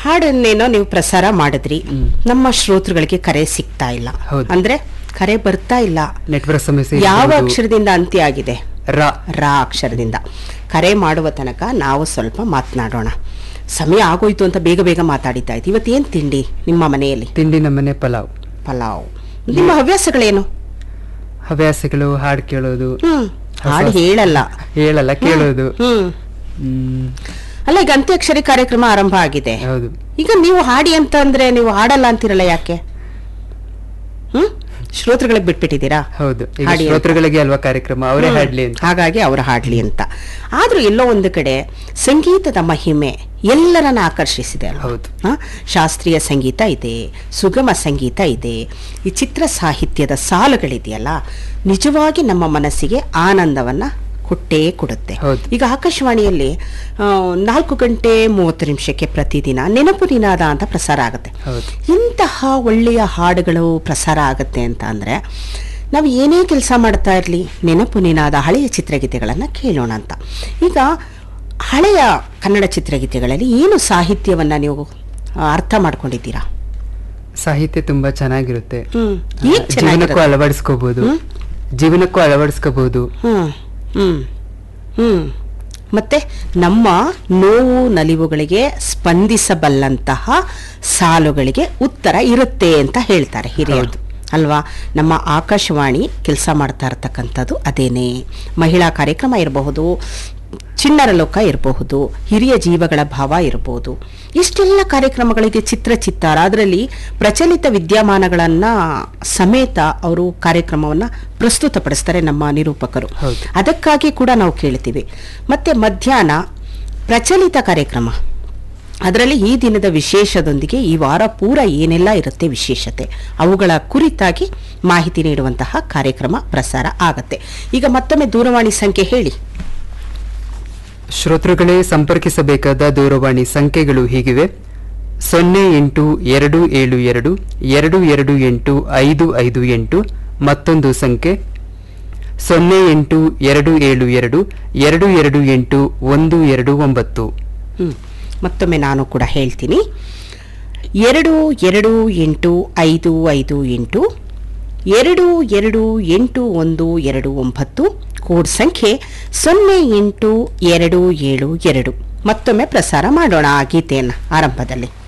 ಹಾಡನ್ನೇನೋ ನೀವು ಪ್ರಸಾರ ಮಾಡಿದ್ರಿ ನಮ್ಮ ಶ್ರೋತೃಗಳಿಗೆ ಕರೆ ಸಿಗ್ತಾ ಇಲ್ಲ ಹೌದು. ಅಂದ್ರೆ ಕರೆ ಬರ್ತಾ ಇಲ್ಲ ನೆಟ್ವರ್ಕ್ ಸಮಸ್ಯೆ ಯಾವ ಇರ್ಬೋದು. ಅಕ್ಷರದಿಂದ ಅಂತ್ಯ ಆಗಿದೆ ರ ರಾ ಅಕ್ಷರದಿಂದ ಕರೆ ಮಾಡುವ ತನಕ ನಾವು ಸ್ವಲ್ಪ ಮಾತನಾಡೋಣ ಸಮಯ ಆಗೋಯ್ತು ಅಂತ ಬೇಗ ಬೇಗ ಮಾತಾಡಿದ್ದಾಯ್ತು ಇವತ್ತೇನ್ ತಿಂಡಿ ನಿಮ್ಮ ಮನೆಯಲ್ಲಿ ತಿಂಡಿ ನಮ್ಮನೆ ಪಲಾವ್ ಪಲಾವ್ ನಿಮ್ಮ ಹವ್ಯಾಸಗಳೇನು ಹವ್ಯಾಸಗಳು ಹಾಡು ಕೇಳೋದು ಹ್ಮ್ ಹೊಸ- ಹಾಡು ಹೇಳಲ್ಲ ಹೇಳಲ್ಲ ಕೇಳೋದು ಹ್ಮ್ ಹ್ಮ್ ಅಲ್ಲ ಈಗ ಅಂತ್ಯಾಕ್ಷರಿ ಕಾರ್ಯಕ್ರಮ ಆರಂಭ ಆಗಿದೆ ಹೌದು ಈಗ ನೀವು ಹಾಡಿ ಅಂತ ಅಂದ್ರೆ ನೀವು ಹಾಡಲ್ಲ ಅಂತಿರಲ್ಲ ಯಾಕೆ ಹ್ಮ್ ಶ್ರೋತೃಗಳಿಗೆ ಬಿಟ್ಬಿಟ್ಟಿದ್ದೀರಾ ಹೌದು ಈಗ ಹಾಡಿ ಅಂತ. ಶ್ರೋತೃಗಳಿಗೆ ಅಲ್ವಾ ಕಾರ್ಯಕ್ರಮ ಅವರೇ ಹ್ಮ್. ಹಾಡ್ಲಿ ಅಂತ ಹಾಗಾಗಿ ಅವ್ರು ಹಾಡ್ಲಿ ಅಂತ ಆದ್ರೂ ಎಲ್ಲೋ ಒಂದು ಕಡೆ ಸಂಗೀತದ ಮಹಿಮೆ ಎಲ್ಲರನ್ನ ಆಕರ್ಷಿಸಿದೆ ಅಲ್ವಾ? ಹೌದು. ಆ, ಶಾಸ್ತ್ರೀಯ ಸಂಗೀತ ಇದೆ ಸುಗಮ ಸಂಗೀತ ಇದೆ ಈ ಚಿತ್ರ ಸಾಹಿತ್ಯದ ಸಾಲುಗಳಿದೆಯಲ್ಲ ನಿಜವಾಗಿ ನಮ್ಮ ಮನಸ್ಸಿಗೆ ಆನಂದವನ್ನ ಕೊಟ್ಟೇ ಕೊಡುತ್ತೆ ಹೌದು. ಈಗ ಆಕಾಶವಾಣಿಯಲ್ಲಿ ಆ, ನಾಲ್ಕು ಗಂಟೆ ಮೂವತ್ತು ನಿಮಿಷಕ್ಕೆ ಪ್ರತಿದಿನ ನೆನಪು ನಿನಾದ ಅಂತ ಪ್ರಸಾರ ಆಗುತ್ತೆ ಹೌದು. ಇಂತಹ ಒಳ್ಳೆಯ ಹಾಡುಗಳು ಪ್ರಸಾರ ಆಗುತ್ತೆ ಅಂತ ಅಂದರೆ ನಾವು ಏನೇ ಕೆಲಸ ಮಾಡ್ತಾ ಇರಲಿ ನೆನಪು ನಿನಾದ ಹಳೆಯ ಚಿತ್ರಗೀತೆಗಳನ್ನು ಕೇಳೋಣ ಅಂತ ಈಗ ಹಳೆಯ ಕನ್ನಡ ಚಿತ್ರಗೀತೆಗಳಲ್ಲಿ ಏನು ಸಾಹಿತ್ಯವನ್ನು ನೀವು ಆ, ಅರ್ಥ ಮಾಡ್ಕೊಂಡಿದ್ದೀರಾ ಸಾಹಿತ್ಯ ತುಂಬಾ ಚೆನ್ನಾಗಿರುತ್ತೆ ಹ್ಮ್ ಆ, ಈಗ ಜೀವನಕ್ಕೂ ಚೆನ್ನಾಗಿರುತ್ತೆ ಅಳವಡಿಸ್ಕೋಬಹುದು ಹ್ಮ್. ಜೀವನಕ್ಕೂ ಅಳವಡಿಸ್ಕೋಬಹುದು ಹ್ಮ್ ಹ್ಮ್ ಹ್ಮ್ ಮತ್ತೆ ನಮ್ಮ ನೋವು ನಲಿವುಗಳಿಗೆ ಸ್ಪಂದಿಸಬಲ್ಲಂತಹ ಸಾಲುಗಳಿಗೆ ಉತ್ತರ ಇರುತ್ತೆ ಅಂತ ಹೇಳ್ತಾರೆ ಹಿರಿಯರು ಹೌದು. ಅಲ್ವಾ ನಮ್ಮ ಆಕಾಶವಾಣಿ ಕೆಲಸ ಮಾಡ್ತಾ ಇರ್ತಕ್ಕಂಥದ್ದು ಅದೇನೇ ಮಹಿಳಾ ಕಾರ್ಯಕ್ರಮ ಇರಬಹುದು ಚಿಣ್ಣರ ಲೋಕ ಇರಬಹುದು ಹಿರಿಯ ಜೀವಗಳ ಭಾವ ಇರಬಹುದು ಇಷ್ಟೆಲ್ಲ ಕಾರ್ಯಕ್ರಮಗಳಿಗೆ ಚಿತ್ರ ಚಿತ್ತಾರ ಅದರಲ್ಲಿ ಪ್ರಚಲಿತ ವಿದ್ಯಮಾನಗಳನ್ನ ಸಮೇತ ಅವರು ಕಾರ್ಯಕ್ರಮವನ್ನ ಪ್ರಸ್ತುತಪಡಿಸ್ತಾರೆ ನಮ್ಮ ನಿರೂಪಕರು ಹೌದು. ಅದಕ್ಕಾಗಿ ಕೂಡ ನಾವು ಕೇಳ್ತೀವಿ ಮತ್ತೆ ಮಧ್ಯಾಹ್ನ ಪ್ರಚಲಿತ ಕಾರ್ಯಕ್ರಮ ಅದರಲ್ಲಿ ಈ ದಿನದ ವಿಶೇಷದೊಂದಿಗೆ ಈ ವಾರ ಪೂರ ಏನೆಲ್ಲ ಇರುತ್ತೆ ವಿಶೇಷತೆ ಅವುಗಳ ಕುರಿತಾಗಿ ಮಾಹಿತಿ ನೀಡುವಂತಹ ಕಾರ್ಯಕ್ರಮ ಪ್ರಸಾರ ಆಗತ್ತೆ ಈಗ ಮತ್ತೊಮ್ಮೆ ದೂರವಾಣಿ ಸಂಖ್ಯೆ ಹೇಳಿ ಶ್ರೋತೃಗಳೇ ಸಂಪರ್ಕಿಸಬೇಕಾದ ದೂರವಾಣಿ ಸಂಖ್ಯೆಗಳು ಹೀಗಿವೆ ಸೊನ್ನೆ ಎಂಟು ಎರಡು ಏಳು ಎರಡು ಎರಡು ಎರಡು ಎಂಟು ಐದು ಐದು ಎಂಟು ಮತ್ತೊಂದು ಸಂಖ್ಯೆ ಸೊನ್ನೆ ಎಂಟು ಎರಡು ಏಳು ಎರಡು ಎರಡು ಎರಡು ಎಂಟು ಒಂದು ಎರಡು ಒಂಬತ್ತು ಹ್ಮ್. ಮತ್ತೊಮ್ಮೆ ನಾನು ಕೂಡ ಹೇಳ್ತೀನಿ ಎರಡು ಎರಡು ಎಂಟು ಐದು ಐದು ಎಂಟು ಎರಡು ಎರಡು ಎಂಟು ಒಂದು ಎರಡು ಒಂಬತ್ತು ಕೋಡ್ ಸಂಖ್ಯೆ ಸೊನ್ನೆ ಎಂಟು ಎರಡು ಏಳು ಎರಡು ಮತ್ತೊಮ್ಮೆ ಪ್ರಸಾರ ಮಾಡೋಣ ಆ ಗೀತೆಯನ್ನು ಆರಂಭದಲ್ಲಿ